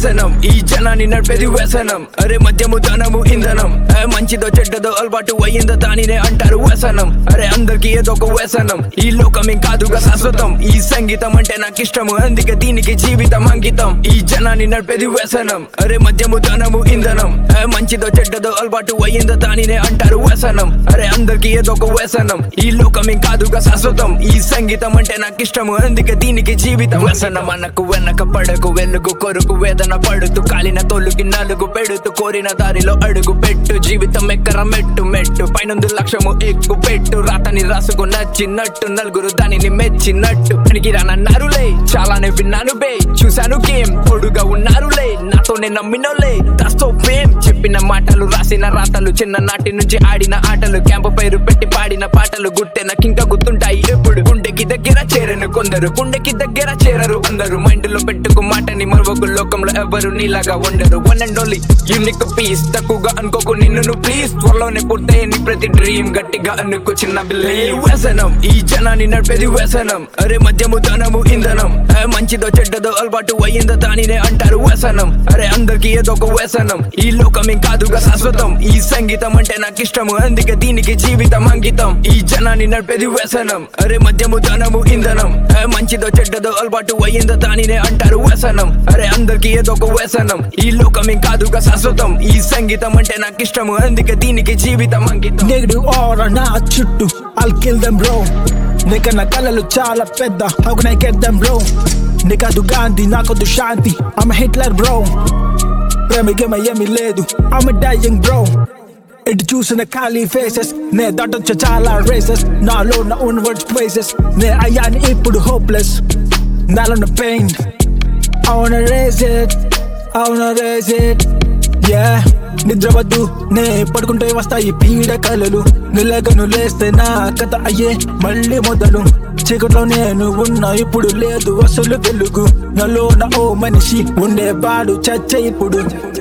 వ్యసనం ఈ జనాన్ని నడిపేది వ్యసనం అరే మద్యము దానము ఇంధనం ఏ మంచిదో చెడ్డదో అలవాటు అయ్యిందో దానినే అంటారు వ్యసనం అరే అందరికి ఏదో ఒక వ్యసనం ఈ లోకం ఏం కాదుగా శాశ్వతం ఈ సంగీతం అంటే నాకు ఇష్టము అందుకే దీనికి జీవితం అంకితం ఈ జనాన్ని నడిపేది వ్యసనం అరే మద్యము దానము ఇంధనం ఏ మంచిదో చెడ్డదో అలవాటు అయ్యిందో దానినే అంటారు వ్యసనం అరే అందరికి ఏదో ఒక వ్యసనం ఈ లోకం ఏం కాదుగా శాశ్వతం ఈ సంగీతం అంటే నాకు ఇష్టము అందుకే దీనికి జీవితం వ్యసనం అనకు వెనక పడకు వెలుగు కొరకు వేదన పడుతూ కాలిన తోలుకి నలుగు పెడుతూ కోరిన దారిలో అడుగు పెట్టు జీవితం ఎక్కర మెట్టు మెట్టు పైనుందు లక్ష్యము ఎక్కు పెట్టు రాతని రాసుకు నచ్చినట్టు నలుగురు దానిని మెచ్చినట్టు పనికి రానన్నారులే చాలానే విన్నాను బే చూశాను గేమ్ తోడుగా ఉన్నారులే నాతోనే నమ్మినోలే దాస్తో ఫేమ్ చెప్పిన మాటలు రాసిన రాతలు చిన్ననాటి నుంచి ఆడిన ఆటలు క్యాంపు పేరు పెట్టి పాడిన పాటలు గుట్టే నాకింకా గుర్తుంటాయి ఎప్పుడు గుండెకి దగ్గర చేరను కొందరు గుండెకి దగ్గర చేరరు అందరూ మైండ్ లో పెట్టుకు మాటని మరొక లోకంలో ఎవరు నీలాగా ఉండరు one and only unique piece తక్కువగా అనుకోకు నిన్ను నువ్వు ప్లీజ్ త్వరలోనే పూర్తయ్యని ప్రతి డ్రీమ్ గట్టిగా అనుకో చిన్న బిల్లు వ్యసనం ఈ జనాన్ని నడిపేది వ్యసనం అరే మద్యము దానము ఇంధనం ఏ మంచిదో చెడ్డదో అలవాటు అయ్యిందో దానినే అంటారు వ్యసనం అరే అందరికి ఏదో ఒక వ్యసనం ఈ లోకం ఏం కాదుగా శాశ్వతం ఈ సంగీతం అంటే నాకు ఇష్టము అందుకే దీనికి జీవితం అంకితం ఈ జనాన్ని నడిపేది వ్యసనం అరే మద్యము దానము ఇంధనం ఏ మంచిదో చెడ్డదో అలవాటు అయ్యిందో దానినే అంటారు వ్యసనం అరే అందరికి ఏదో ఒక వ్యసనం ఈ లోకం ఏం కాదుగా శాశ్వతం ఈ సంగీతం అంటే నాకు ఇష్టము అందుకే దీనికి జీవితం అంకితం నెగిటివ్ ఆర్ నా చుట్టూ I'll kill them bro నీకన్నా కళలు చాలా పెద్ద How can I get them bro నీకదు Gandhi నాకొద్దు శాంతి I'm a Hitler bro ప్రేమ గేమ ఏమీ లేదు I'm a dying bro ఎటు చూసిన ఖాళీ ఫేసెస్ నే దాటొచ్చ చాలా రేసెస్ నాలో నా ఓన్ వర్డ్స్ ప్లేసెస్ నే అయ్యాని ఇప్పుడు హోప్లెస్ నాలో నా pain I wanna raise it I wanna raise it yeah నిద్రవద్దు నే పడుకుంటే వస్తాయి పీడ కలలు నిలగను లేస్తే నా కథ అయ్యే మళ్ళీ మొదలు చీకట్లో నేను ఉన్నా ఇప్పుడు లేదు అసలు వెలుగు నాలో నా ఓ మనిషి ఉండేవాడు చచ్చ ఇప్పుడు